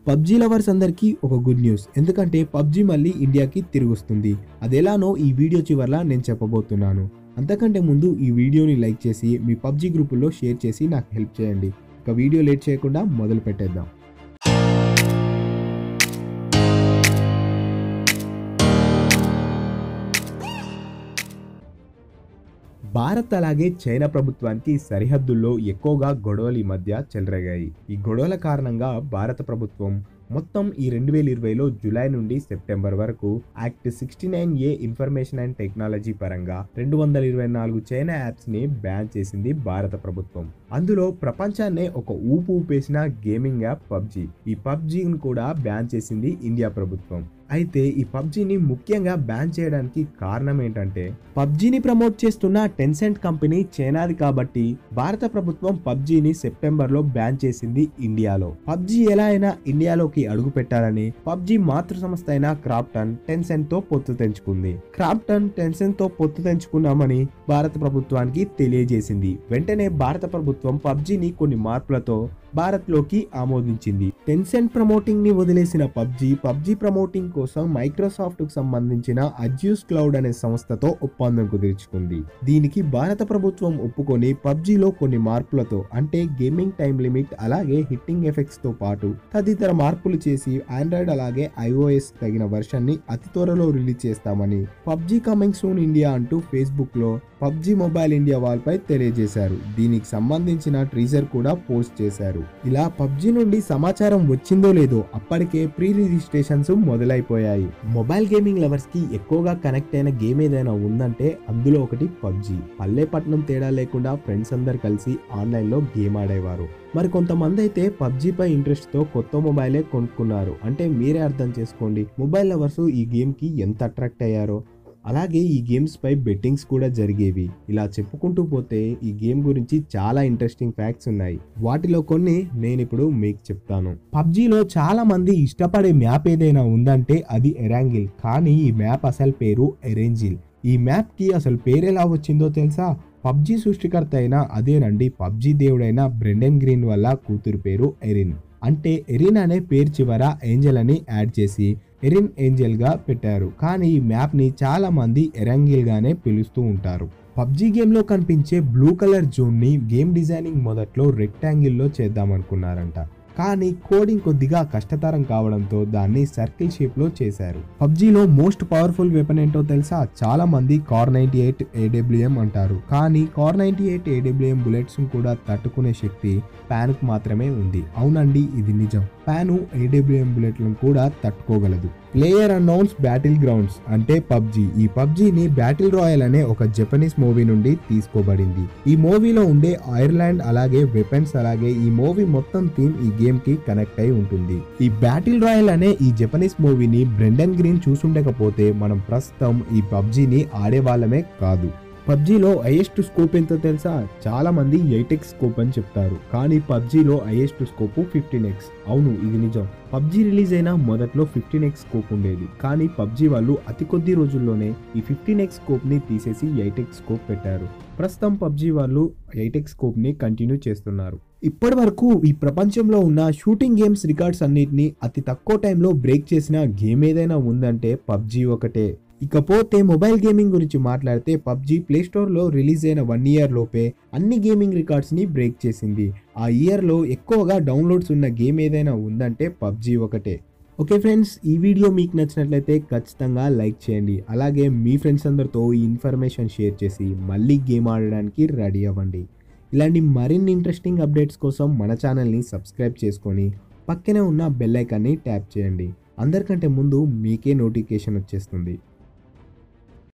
PUBG lovers అందరికీ ఒక good news ఎందుకంటే పబ్జీ మళ్ళీ ఇండియాకి తిరిగి వస్తుంది అది ఎలానో ఈ వీడియో చివర్లా నేను చెప్పబోతున్నాను అంతకంటే ముందు ఈ వీడియోని లైక్ చేసి మీ పబ్జీ గ్రూపుల్లో షేర్ చేసి నాకు హెల్ప్ చేయండి ఇక వీడియో లేట్ చేయకుండా మొదలు పెట్టేద్దాం భారత్ అలాగే చైనా ప్రభుత్వానికి సరిహద్దుల్లో ఎక్కువగా గొడవలు ఈ మధ్య చెలరేగాయి ఈ గొడవల కారణంగా భారత ప్రభుత్వం మొత్తం ఈ రెండు వేల ఇరవైలో జూలై నుండి సెప్టెంబర్ వరకు act sixty nine A information and technology పరంగా రెండు వందల ఇరవై నాలుగు చైనా యాప్స్ ని బ్యాన్ చేసింది భారత ప్రభుత్వం అందులో ప్రపంచాన్నే ఒక ఊపు ఊపేసిన గేమింగ్ యాప్ పబ్జి ఈ పబ్జిని కూడా బ్యాన్ చేసింది ఇండియా ప్రభుత్వం అయితే ఈ పబ్జిని ముఖ్యంగా బ్యాన్ చేయడానికి కారణం ఏంటంటే పబ్జిని ప్రమోట్ చేస్తున్న టెన్సెంట్ కంపెనీ చైనాది కాబట్టి భారత ప్రభుత్వం పబ్జిని సెప్టెంబర్ లో బ్యాన్ చేసింది ఇండియాలో పబ్జి ఎలా అయినా ఇండియాలోకి అడుగు పెట్టాలని పబ్జి మాతృ సంస్థ అయిన క్రాప్టన్ టెన్సెంట్ తో పొత్తు తెంచుకుంది క్రాప్టన్ టెన్సెంట్ తో పొత్తు తెంచుకున్నామని భారత ప్రభుత్వానికి తెలియజేసింది వెంటనే భారత ప్రభుత్వం పబ్జిని కొన్ని మార్పులతో భారత్ లోకి ఆమోదించింది టెన్సెంట్ ప్రమోటింగ్ ని వదిలేసిన పబ్జి పబ్జి ప్రమోటింగ్ కోసం మైక్రోసాఫ్ట్ కు సంబంధించిన అజ్యూస్ క్లౌడ్ అనే సంస్థతో ఒప్పందం కుదుర్చుకుంది దీనికి భారత ప్రభుత్వం ఒప్పుకొని పబ్జిలో కొన్ని మార్పులతో అంటే గేమింగ్ టైం లిమిట్ అలాగే హిట్టింగ్ ఎఫెక్ట్స్ తో పాటు తదితర మార్పులు చేసి ఆండ్రాయిడ్ అలాగే ఐఓఎస్ తగిన వర్షన్ ని అతి త్వరలో రిలీజ్ చేస్తామని పబ్జి కమింగ్ సూన్ ఇండియా అంటూ ఫేస్బుక్ లో పబ్జి మొబైల్ ఇండియా వాల్ పై తెలియజేశారు దీనికి సంబంధించిన ట్రీజర్ కూడా పోస్ట్ చేశారు ఇలా పబ్జి నుండి సమాచారం వచ్చిందో లేదో అప్పటికే ప్రీ రిజిస్ట్రేషన్స్ మొదలైపోయాయి మొబైల్ గేమింగ్ లవర్స్ కి ఎక్కువగా కనెక్ట్ అయిన గేమ్ ఏదైనా ఉందంటే అందులో ఒకటి పబ్జి పల్లెపట్నం తేడా లేకుండా ఫ్రెండ్స్ అందరు కలిసి ఆన్లైన్ లో గేమ్ ఆడేవారు మరి కొంతమంది అయితే పబ్జిపై ఇంట్రెస్ట్ తో కొత్త మొబైలే కొనుక్కున్నారు అంటే మీరే అర్థం చేసుకోండి మొబైల్ లవర్స్ ఈ గేమ్ కి ఎంత అట్రాక్ట్ అయ్యారో అలాగే ఈ గేమ్స్ పై బెట్టింగ్స్ కూడా జరిగేవి ఇలా చెప్పుకుంటూ పోతే ఈ గేమ్ గురించి చాలా ఇంట్రెస్టింగ్ ఫ్యాక్ట్స్ ఉన్నాయి వాటిలో కొన్ని నేను ఇప్పుడు మీకు చెప్తాను పబ్జిలో చాలా మంది ఇష్టపడే మ్యాప్ ఏదైనా ఉందంటే అది ఎరాంగిల్ కానీ ఈ మ్యాప్ అసలు పేరు ఎరేంజిల్ ఈ మ్యాప్ కి అసలు పేరు ఎలా వచ్చిందో తెలుసా పబ్జి సృష్టికర్త అయిన అదేనండి పబ్జి దేవుడైన బ్రెండెన్ గ్రీన్ వల్ల కూతురు పేరు ఎరిన్ అంటే ఎరిన్ అనే పేరు చివర ఏంజల్ అని యాడ్ చేసి ఎరిన్ ఏంజల్ గా పెట్టారు కానీ ఈ మ్యాప్ ని చాలా మంది ఎరంగిల్ గానే పిలుస్తూ ఉంటారు పబ్జి గేమ్ లో కనిపించే బ్లూ కలర్ జోన్ ని గేమ్ డిజైనింగ్ మొదట్లో రెక్టాంగిల్ లో చేద్దామనుకున్నారంట కానీ కోడింగ్ కొద్దిగా కష్టతరం కావడంతో దాన్ని సర్కిల్ షేప్ లో చేశారు పబ్జిలో మోస్ట్ పవర్ఫుల్ వెపన్ ఏంటో తెలుసా చాలా మంది కార్ నైన్టీ ఎయిట్ ఏడబ్ల్యూఎం అంటారు కానీ Kar ninety eight AWM bullets కూడా తట్టుకునే శక్తి ప్యాన్ కు మాత్రమే ఉంది అవునండి ఇది నిజం ప్యాను ఏడబ్ల్యూఎం బుల్లెట్లను కూడా తట్టుకోగలదు ప్లేయర్ అనౌన్స్ బ్యాటిల్ గ్రౌండ్స్ అంటే పబ్జి ఈ పబ్జిని బ్యాటిల్ రాయల్ అనే ఒక జపనీస్ మూవీ నుండి తీసుకోబడింది ఈ మూవీలో ఉండే ఐర్లాండ్ అలాగే వెపన్స్ అలాగే ఈ మూవీ మొత్తం థీమ్ ఈ గేమ్ కి కనెక్ట్ అయి ఉంటుంది ఈ బ్యాటిల్ రాయల్ అనే ఈ జపనీస్ మూవీని బ్రెండన్ గ్రీన్ చూసుండకపోతే మనం ప్రస్తుతం ఈ పబ్జిని ఆడే వాళ్ళమే కాదు పబ్జిలో హైయెస్ట్ స్కోప్ ఎంతో తెలుసా చాలా మంది ఎయిట్ ఎక్స్ స్కోప్ అని చెప్తారు కానీ పబ్జిలో హైయెస్ట్ స్కోప్ ఫిఫ్టీన్ ఎక్స్ అవును ఇది నిజం పబ్జి రిలీజ్ అయిన మొదట్లో ఫిఫ్టీన్ ఎక్స్ స్కోప్ ఉండేది కానీ పబ్జి వాళ్ళు అతి కొద్ది రోజుల్లోనే ఈ ఫిఫ్టీన్ ఎక్స్ స్కోప్ ని తీసేసి ఎయిట్ ఎక్స్ స్కోప్ పెట్టారు ప్రస్తుతం పబ్జి వాళ్ళు ఎయిట్ ఎక్స్ స్కోప్ ని కంటిన్యూ చేస్తున్నారు ఇప్పటి వరకు ఈ ప్రపంచంలో ఉన్న షూటింగ్ గేమ్స్ రికార్డ్స్ అన్నిటిని అతి తక్కువ టైంలో బ్రేక్ చేసిన గేమ్ ఏదైనా ఉందంటే పబ్జి ఒకటే ఇకపోతే మొబైల్ గేమింగ్ గురించి మాట్లాడితే పబ్జి ప్లేస్టోర్లో రిలీజ్ అయిన వన్ ఇయర్ లోపే అన్ని గేమింగ్ రికార్డ్స్ని బ్రేక్ చేసింది ఆ ఇయర్లో ఎక్కువగా డౌన్లోడ్స్ ఉన్న గేమ్ ఏదైనా ఉందంటే పబ్జి ఒకటే ఓకే ఫ్రెండ్స్ ఈ వీడియో మీకు నచ్చినట్లయితే ఖచ్చితంగా లైక్ చేయండి అలాగే మీ ఫ్రెండ్స్ అందరితో ఈ ఇన్ఫర్మేషన్ షేర్ చేసి మళ్ళీ గేమ్ ఆడడానికి రెడీ అవ్వండి ఇలాంటి మరిన్ని ఇంట్రెస్టింగ్ అప్డేట్స్ కోసం మన ఛానల్ని సబ్స్క్రైబ్ చేసుకొని పక్కనే ఉన్న బెల్ ఐకాన్ని ట్యాప్ చేయండి అందరికంటే ముందు మీకే నోటిఫికేషన్ వచ్చేస్తుంది